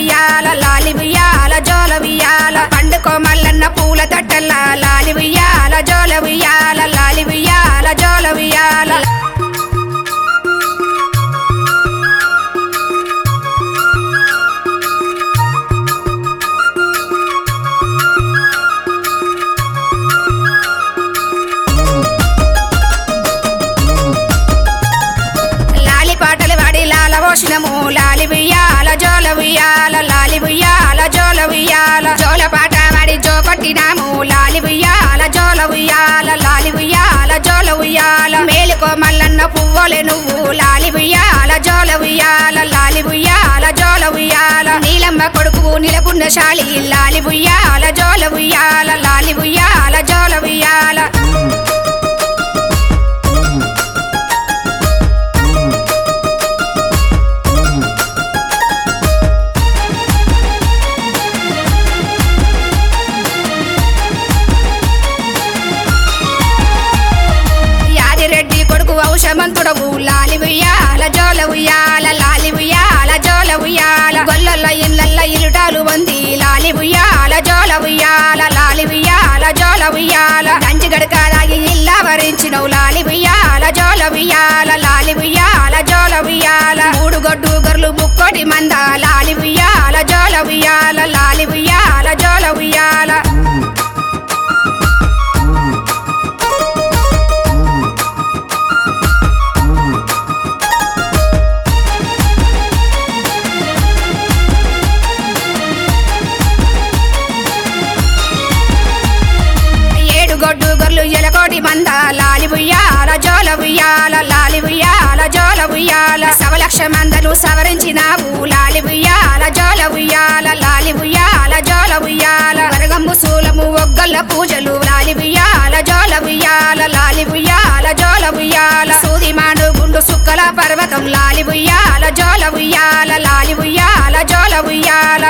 ఉయ్యాల లాలి ఉయ్యాల జోల ఉయ్యాల పండుకో మల్లన్న పూల తట్టల్ల లాలి ఉయ్యాల జోల ఉయ్యాల లాలి ఉయ్యాల జోల ఉయ్యాల లాలి పాటలు వాడి లాల పోషణము లాలి ఉయ్యాల జోల ఉయ్యాల లాలి ఉయ్యాల జోల ఉయ్యాల జోల పాట వాడి జో కొట్టినాము లాలి ఉయ్యాల జోల ఉయ్యాల లాలి ఉయ్యాల జోల ఉయ్యాల మేలుకో మల్లన్న పువ్వులే నువ్వు లాలి ఉయ్యాల జోల ఉయ్యాల లాలి ఉయ్యాల జోల ఉయ్యాల నీలమ్మ కొడుకు నిలపున్న శాలి లాలి ఉయ్యాల జోల ఉయ్యాల లాలి ఉయ్యాల జోల ఉయ్యాల యాదిరెడ్డి కొడుకు ఔషమంతుడవు లాలి ఉయ్యాల జోల ఉయ్యాల లాలి ఉయ్యాల జోల ఉయ్యాల గొల్లల ఇళ్ళల్ల ఇలుటాలు వంది లాలి ఉయ్యాల జోల ఉయ్యాల లాలి ఉయ్యాల జోల ఉయ్యాల గంజి గడక రాగి ఇల్ల వరించినవు లాలి ఉయ్యాల జోల ఉయ్యాల లాలి ఉయ్యాల జోల ఉయ్యాల మూడు గొడ్డు గొర్రెలు ముక్కోటి మంద లాలి ఉయ్యాల జోల ఉయ్యాల లాలి ఉయ్యాల జోల ఉయ్యాల ఏడు గొడ్డు గొర్రెలు ఎలకోటి మంద లాలి ఉయ్యాల జోల ఉయ్యాల లాలి ఉయ్యాల జోల ఉయ్యాల సవలక్ష మందలు సవరించినావు లాలి ఉయ్యాల జోల ఉయ్యాల లాలి ఉయ్యాల జోల ఉయ్యాల వరగమ్ము శూలము ఒగ్గల్ల పూజలు లాలి ఉయ్యాల జోల ఉయ్యాల లాలి ఉయ్యాల జోల ఉయ్యాల సూది మాను గుండు సుక్కల పర్వతం లాలి ఉయ్యాల జోల ఉయ్యాల లాలి ఉయ్యాల జోల ఉయ్యాల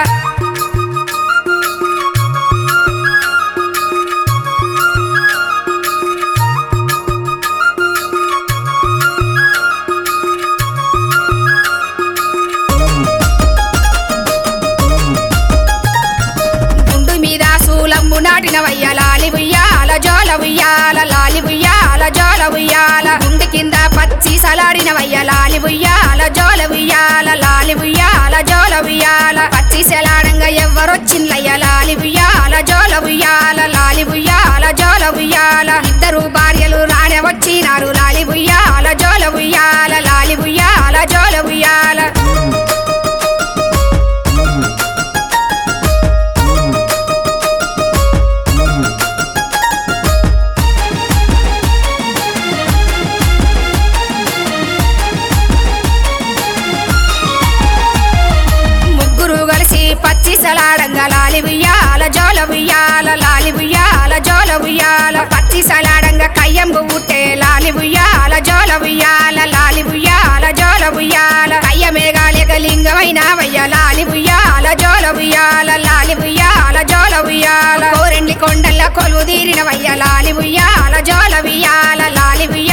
గుండు మీద శూలమ్ము నాటిన వయ్య లాలి ఉయ్యాల జోల ఉయ్యాల లాలి ఉయ్యాల జోల ఉయ్యాల గుండు కింద పచ్చి సలాడిన వయ్య లాలి ఉయ్యాల జోల ఉయ్యాల లాలి ఉయ్యాల జోల ఉయ్యాల పచ్చి సలాడంగా ఎవ్వరొచ్చిందయ్య లాలి ఉయ్యాల జోల ఉయ్యాల లాలి ఉయ్యాల జోల ఉయ్యాల ఇద్దరు భార్యలు రానే వచ్చినారు లాలి ఉయ్యాల జోల ఉయ్యాల లాలి ఉయ్యాల జోల ఉయ్యాల ముగ్గురు కలిసి పచ్చి సలాడంగా లాలి ఉయ్యాల జోల ఉయ్యాల లాలి ఉయ్యాల జోల ఉయ్యాల పచ్చి సలాడంగా కయ్యంబు ఉట్టే లాలి ఉయ్యాల జోల ఉయ్యాల లాలి ఉయ్యాల జోల ఉయ్యాల కయ్య మేఘాలేక లింగమైన వయ్య లాలి ఉయ్యాల జోల ఉయ్యాల లాలి ఉయ్యాల జోల ఉయ్యాల కోరెండి కొండల్ల కొలువు తీరిన వయ్య లాలి ఉయ్యాల జోల ఉయ్యాల లాలి ఉయ్యాల